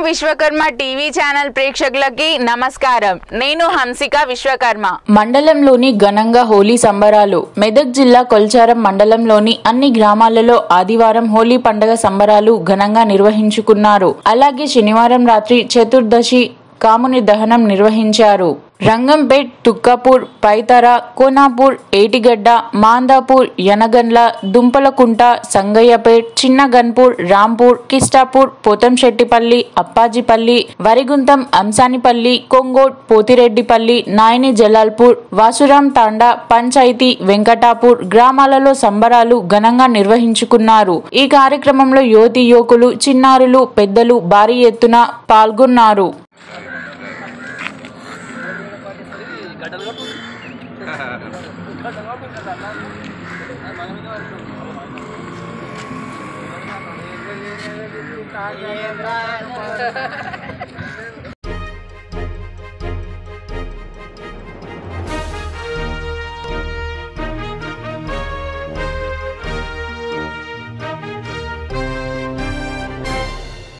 Vishwakarma TV channel ప్రేక్షకులకి నమస్కారం నేను హంసిక విశ్వకర్మ మండలంలోని ఘనంగా హోలీ సంబరాలు మెదక్ జిల్లా కొల్చారం మండలంలోని అన్ని గ్రామాలలో ఆదివారం హోలీ పండగ సంబరాలు ఘనంగా నిర్వహించుకున్నారు అలాగే శనివారం రాత్రి చతుర్దశి కాముని దహనం నిర్వహించారు రంగంపేట్ తుక్కపూర్ పైతర కోనాపూర్ ఏటిగడ్డ మాందాపూర్ యనగండ్ల దుంపలకుంట సంగయ్యపేట్ చిన్నగన్పూర్ రాంపూర్ కిస్టాపూర్ పోతంశెట్టిపల్లి అప్పాజిపల్లి వరిగుంతం అంసానిపల్లి కొంగోడ్ పోతిరెడ్డిపల్లి నాయని జలాల్పూర్ వాసురాం తాండా పంచాయతీ వెంకటాపూర్ గ్రామాలలో సంబరాలు ఘనంగా నిర్వహించుకున్నారు ఈ కార్యక్రమంలో యువతి యువకులు చిన్నారులు పెద్దలు భారీ ఎత్తున పాల్గొన్నారు ఏంద్రా